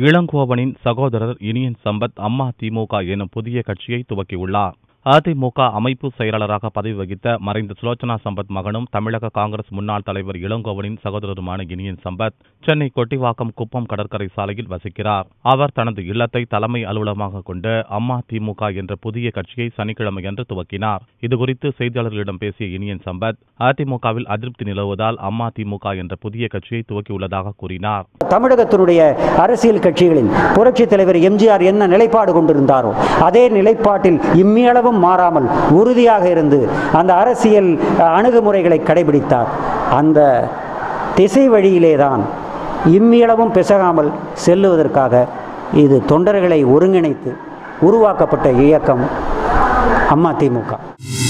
இளங்கோவனின் சகோதரர் இனியன் சம்பத் அம்மா திமுக எனும் புதிய கட்சியை துவக்கியுள்ளார் அதிமுக அமைப்பு செயலாளராக பதவி வகித்த மறைந்த சுலோச்சனா சம்பத் மகனும் தமிழக காங்கிரஸ் முன்னாள் தலைவர் இளங்கோவனின் சகோதரருமான இனியன் சம்பத் சென்னை கொட்டிவாக்கம் குப்பம் கடற்கரை சாலையில் வசிக்கிறார் அவர் தனது இல்லத்தை தலைமை அலுவலகமாக கொண்டு அம்மா திமுக என்ற புதிய கட்சியை சனிக்கிழமையன்று துவக்கினார் இதுகுறித்து செய்தியாளர்களிடம் பேசிய இனியன் சம்பத் அதிமுகவில் அதிருப்தி நிலவுவதால் அம்மா திமுக என்ற புதிய கட்சியை துவக்கியுள்ளதாக கூறினார் தமிழகத்தினுடைய அரசியல் கட்சிகளில் புரட்சித் தலைவர் எம்ஜிஆர் என்ன நிலைப்பாடு கொண்டிருந்தாரோ அதே நிலைப்பாட்டில் இம்மியளவும் மாறாமல் உறுதியாக இருந்து அந்த அரசியல் அஹ், அணுகுமுறைகளை கடைபிடித்தார் அந்த திசை வழியிலேதான் இம்மியளவும் பிசகாமல் செல்லுவதற்காக இது தொண்டர்களை ஒருங்கிணைத்து உருவாக்கப்பட்ட இயக்கம் அம்மா திமுக